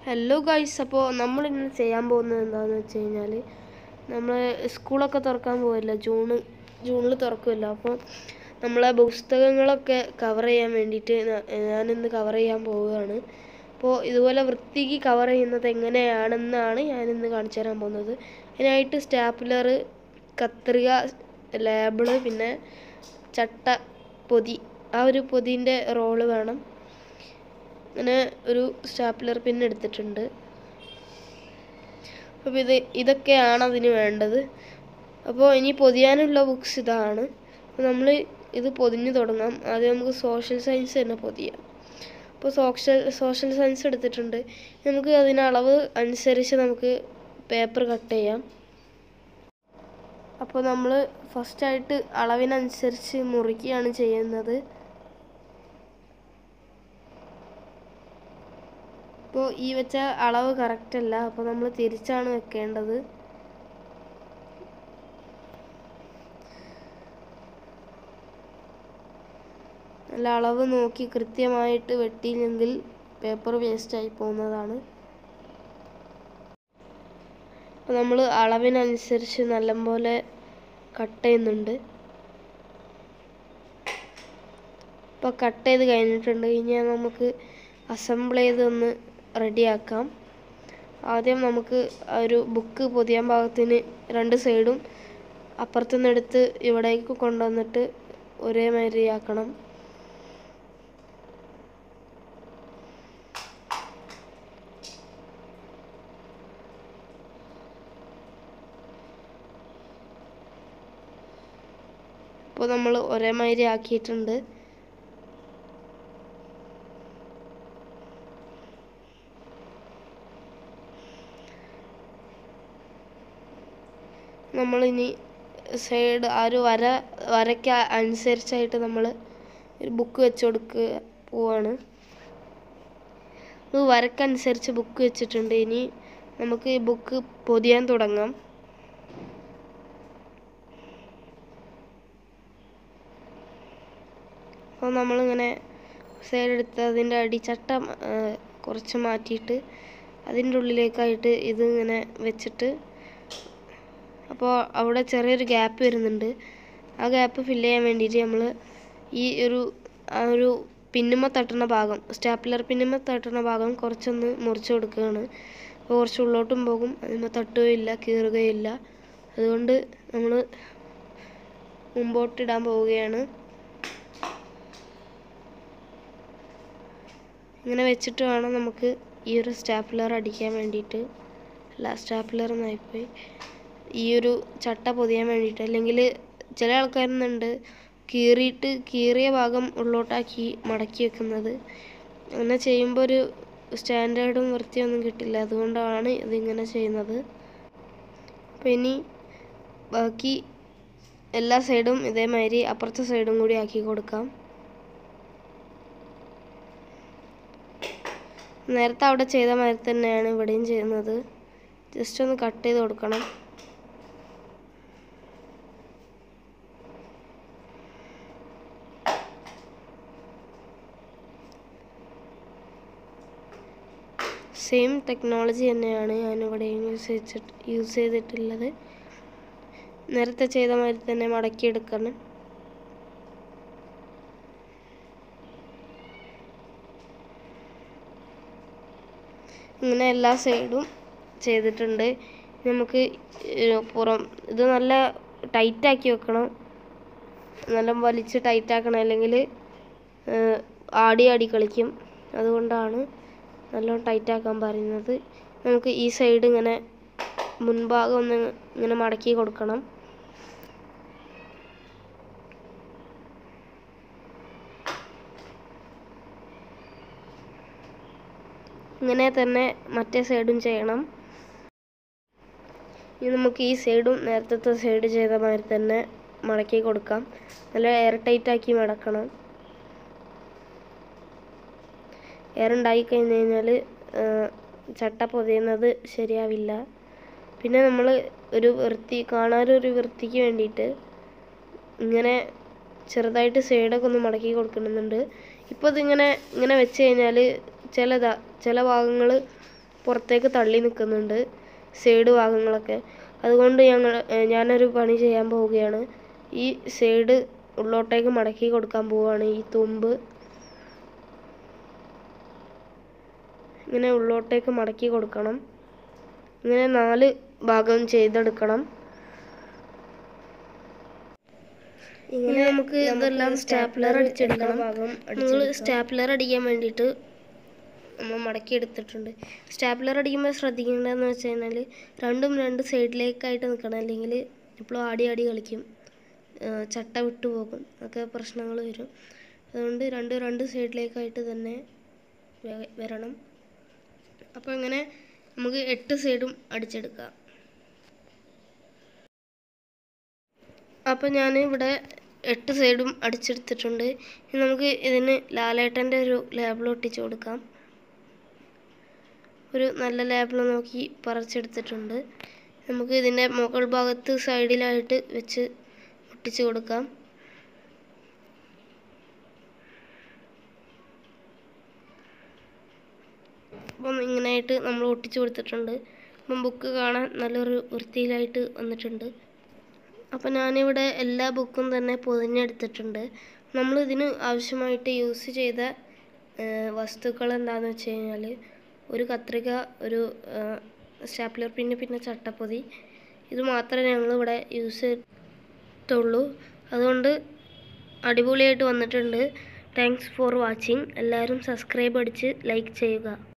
hello guys അപ്പോൾ നമ്മൾ ഇന്ന് ചെയ്യാൻ പോകുന്നത് എന്താണെന്ന് വെച്ച് കഴിഞ്ഞാൽ നമ്മൾ സ്കൂളൊക്കെ തുറക്കാൻ പോവില്ല ജൂണ് ജൂണിൽ തുറക്കുമല്ലോ അപ്പോൾ നമ്മളെ പുസ്തകങ്ങളൊക്കെ കവർ ചെയ്യാൻ വേണ്ടിയിട്ട് ഞാ- ഞാനിന്ന് കവർ ചെയ്യാൻ പോവുകയാണ് അപ്പോൾ ഇതുപോലെ വൃത്തിക്ക് കവർ ചെയ്യുന്നത് എങ്ങനെയാണെന്നാണ് ഞാനിന്ന് കാണിച്ചു തരാൻ പോകുന്നത് അതിനായിട്ട് സ്റ്റാപ്ലർ കത്രിക ലേബിള് പിന്നെ ചട്ട പൊതി ആ ഒരു പൊതിൻ്റെ റോള് വേണം അങ്ങനെ ഒരു സ്റ്റാപ്ലർ പിൻ എടുത്തിട്ടുണ്ട് അപ്പോൾ ഇത് ഇതൊക്കെയാണ് അതിന് വേണ്ടത് അപ്പോൾ ഇനി പൊതിയാനുള്ള ബുക്സ് ഇതാണ് അപ്പോൾ നമ്മൾ ഇത് പൊതിഞ്ഞു തുടങ്ങാം ആദ്യം നമുക്ക് സോഷ്യൽ സയൻസ് തന്നെ പൊതിയാം അപ്പോൾ സോഷ്യൽ സോഷ്യൽ സയൻസ് എടുത്തിട്ടുണ്ട് നമുക്ക് അതിന് അളവ് അനുസരിച്ച് നമുക്ക് പേപ്പർ കട്ട് ചെയ്യാം അപ്പോൾ നമ്മൾ ഫസ്റ്റായിട്ട് അളവിനനുസരിച്ച് മുറിക്കുകയാണ് ചെയ്യുന്നത് ഇപ്പോൾ ഈ വെച്ച അളവ് കറക്റ്റ് അല്ല അപ്പോൾ നമ്മൾ തിരിച്ചാണ് വെക്കേണ്ടത് നല്ല അളവ് നോക്കി കൃത്യമായിട്ട് വെട്ടിയില്ലെങ്കിൽ പേപ്പർ വേസ്റ്റായി പോകുന്നതാണ് അപ്പോൾ നമ്മൾ അളവിനനുസരിച്ച് നല്ലപോലെ കട്ട് ചെയ്യുന്നുണ്ട് ഇപ്പോൾ കട്ട് ചെയ്ത് കഴിഞ്ഞിട്ടുണ്ട് ഇനി നമുക്ക് അസംബിൾ ചെയ്തൊന്ന് റെഡിയാക്കാം ആദ്യം നമുക്ക് ആ ഒരു ബുക്ക് പൊതിയാൻ പാകത്തിന് രണ്ട് സൈഡും അപ്പുറത്തുനിന്ന് എടുത്ത് ഇവിടേക്ക് കൊണ്ടുവന്നിട്ട് ഒരേമാതിരി ആക്കണം ഇപ്പോൾ നമ്മൾ ഒരേമാതിരി ആക്കിയിട്ടുണ്ട് നമ്മളിനി സൈഡ് ആ ഒരു വര വരയ്ക്ക് അനുസരിച്ചായിട്ട് നമ്മൾ ഒരു ബുക്ക് വെച്ച് കൊടുക്കുക പോവാണ് ഇത് വരക്കനുസരിച്ച് ബുക്ക് വെച്ചിട്ടുണ്ട് ഇനി നമുക്ക് ഈ ബുക്ക് പൊതിയാൻ തുടങ്ങാം അപ്പോൾ നമ്മളിങ്ങനെ സൈഡ് എടുത്ത് അതിൻ്റെ അടിച്ചട്ട ആ, കുറച്ച് മാറ്റിയിട്ട് അതിൻ്റെ ഉള്ളിലേക്കായിട്ട് ഇത് ഇങ്ങനെ വെച്ചിട്ട് അപ്പോൾ അവിടെ ചെറിയൊരു ഗ്യാപ്പ് വരുന്നുണ്ട് ആ ഗ്യാപ്പ് ഫില്ല് ചെയ്യാൻ വേണ്ടിയിട്ട് നമ്മൾ ഈ ഒരു ആ ഒരു പിന്നുമ്മ തട്ടുന്ന ഭാഗം സ്റ്റാപ്ലർ പിന്നുമ്മ തട്ടുന്ന ഭാഗം കുറച്ചൊന്ന് മുറിച്ച് കൊടുക്കുകയാണ് അപ്പോൾ കുറച്ച് ഉള്ളോട്ടും പോകും അതിന്മേൽ തട്ടുകയില്ല കീറുകയില്ല അതുകൊണ്ട് നമ്മൾ മുമ്പോട്ടിടാൻ പോവുകയാണ് ഇങ്ങനെ വെച്ചിട്ട് വേണം നമുക്ക് ഈ ഒരു സ്റ്റാപ്ലർ അടിക്കാൻ വേണ്ടിയിട്ട് അല്ല സ്റ്റാപ്ലർ എന്നായിപ്പോയി ഈ ഒരു ചട്ട പൊതിയാൻ വേണ്ടിയിട്ട് അല്ലെങ്കിൽ ചില ആൾക്കാരുന്നുണ്ട് കീറിയിട്ട് കീറിയ ഭാഗം ഉള്ളോട്ടാക്കി മടക്കി വെക്കുന്നത് അങ്ങനെ ചെയ്യുമ്പോൾ ഒരു സ്റ്റാൻഡേർഡും വൃത്തിയൊന്നും കിട്ടില്ല അതുകൊണ്ടാണ് ഇതിങ്ങനെ ചെയ്യുന്നത് അപ്പോൾ ഇനി ബാക്കി എല്ലാ സൈഡും ഇതേമാതിരി അപ്പുറത്തെ സൈഡും കൂടി ആക്കി കൊടുക്കാം നേരത്തെ അവിടെ ചെയ്ത മാതിരി തന്നെയാണ് ഇവിടെയും ചെയ്യുന്നത് ജസ്റ്റ് ഒന്ന് കട്ട് ചെയ്ത് കൊടുക്കണം സെയിം ടെക്നോളജി തന്നെയാണ് ഞാനിവിടെ യൂസ് ചെയ്തിട്ട് യൂസ് ചെയ്തിട്ടുള്ളത് നേരത്തെ ചെയ്ത മാതിരി തന്നെ മടക്കിയെടുക്കണം ഇങ്ങനെ എല്ലാ സൈഡും ചെയ്തിട്ടുണ്ട് ഇനി നമുക്ക് ഏർ പുറം ഇത് നല്ല ടൈറ്റാക്കി വെക്കണം നല്ല വലിച്ച് ടൈറ്റാക്കണം അല്ലെങ്കിൽ ആടി ആടി കളിക്കും അതുകൊണ്ടാണ് നല്ലോണം ടൈറ്റാക്കാൻ പറയുന്നത് നമുക്ക് ഈ സൈഡ് ഇങ്ങനെ മുൻഭാഗം ഒന്ന് ഇങ്ങനെ മടക്കി കൊടുക്കണം ഇങ്ങനെ തന്നെ മറ്റേ സൈഡും ചെയ്യണം ഇനി നമുക്ക് ഈ സൈഡും നേരത്തെ സൈഡ് ചെയ്ത മാതിരി തന്നെ മടക്കി കൊടുക്കാം നല്ല എയർ ടൈറ്റ് ആക്കി മടക്കണം എയർ ഉണ്ടായി കഴിഞ്ഞ് കഴിഞ്ഞാൽ ചട്ട പൊതിയുന്നത് ശരിയാവില്ല പിന്നെ നമ്മൾ ഒരു വൃത്തി കാണാനൊരു വൃത്തിക്ക് വേണ്ടിയിട്ട് ഇങ്ങനെ ചെറുതായിട്ട് സൈഡൊക്കെ ഒന്ന് മടക്കി കൊടുക്കുന്നുണ്ട് ഇപ്പോൾ ഇതിങ്ങനെ ഇങ്ങനെ വെച്ച് കഴിഞ്ഞാൽ ചില ചില ഭാഗങ്ങൾ പുറത്തേക്ക് തള്ളി നിൽക്കുന്നുണ്ട് സൈഡ് ഭാഗങ്ങളൊക്കെ അതുകൊണ്ട് ഞങ്ങൾ ഏ, ഞാനൊരു പണി ചെയ്യാൻ പോവുകയാണ് ഈ സൈഡ് ഉള്ളോട്ടേക്ക് മടക്കി കൊടുക്കാൻ പോവുകയാണ് ഈ തുമ്പ് ഇങ്ങനെ ഉള്ളോട്ടേക്ക് മടക്കി കൊടുക്കണം ഇങ്ങനെ നാല് ഭാഗം ചെയ്തെടുക്കണം ഇങ്ങനെ നമുക്ക് ഇതെല്ലാം സ്റ്റാപ്ലർ അടിച്ചെടുക്കണം നമ്മൾ സ്റ്റാപ്ലർ അടിക്കാൻ വേണ്ടിയിട്ട് നമ്മൾ മടക്കി എടുത്തിട്ടുണ്ട് സ്റ്റാപ്ലർ അടിക്കുമ്പോൾ ശ്രദ്ധിക്കേണ്ടതെന്ന് വെച്ച് കഴിഞ്ഞാൽ രണ്ടും രണ്ട് സൈഡിലേക്കായിട്ട് നിൽക്കണം അല്ലെങ്കിൽ എപ്പോഴും ആടി ആടി കളിക്കും ആ, ചട്ട വിട്ടു പോകും ഒക്കെ പ്രശ്നങ്ങൾ വരും അതുകൊണ്ട് രണ്ട് രണ്ട് സൈഡിലേക്കായിട്ട് തന്നെ വെ- വരണം അപ്പോൾ ഇങ്ങനെ നമുക്ക് എട്ട് സൈഡും അടിച്ചെടുക്കാം അപ്പോൾ ഞാൻ ഇവിടെ എട്ട് സൈഡും അടിച്ചെടുത്തിട്ടുണ്ട് ഇനി നമുക്ക് ഇതിന് ലാലേട്ടൻ്റെ ഒരു ലേബിൾ ഒട്ടിച്ച് കൊടുക്കാം ഒരു നല്ല ലേബിൾ നോക്കി പറിച്ചെടുത്തിട്ടുണ്ട് നമുക്ക് ഇതിൻ്റെ മുകൾ ഭാഗത്ത് സൈഡിലായിട്ട് വെച്ച് ഒട്ടിച്ച് കൊടുക്കാം അപ്പം ഇങ്ങനെയായിട്ട് നമ്മൾ ഒട്ടിച്ച് കൊടുത്തിട്ടുണ്ട് അപ്പം ബുക്ക് കാണാൻ നല്ലൊരു വൃത്തിയിലായിട്ട് വന്നിട്ടുണ്ട് അപ്പം ഞാനിവിടെ എല്ലാ ബുക്കും തന്നെ പൊതിഞ്ഞെടുത്തിട്ടുണ്ട് നമ്മൾ ഇതിന് ആവശ്യമായിട്ട് യൂസ് ചെയ്ത ഏഹ്, വസ്തുക്കൾ എന്താണെന്ന് വെച്ച് കഴിഞ്ഞാൽ ഒരു കത്രിക ഒരു സ്റ്റാപ്ലർ പിന്നെ പിന്നെ ചട്ടപ്പൊതി ഇത് മാത്രമേ ഞങ്ങളിവിടെ യൂസ് ചെയ്തിട്ടുള്ളൂ അതുകൊണ്ട് അടിപൊളിയായിട്ട് വന്നിട്ടുണ്ട് താങ്ക്സ് ഫോർ വാച്ചിങ് എല്ലാവരും സബ്സ്ക്രൈബ് അടിച്ച് ലൈക്ക് ചെയ്യുക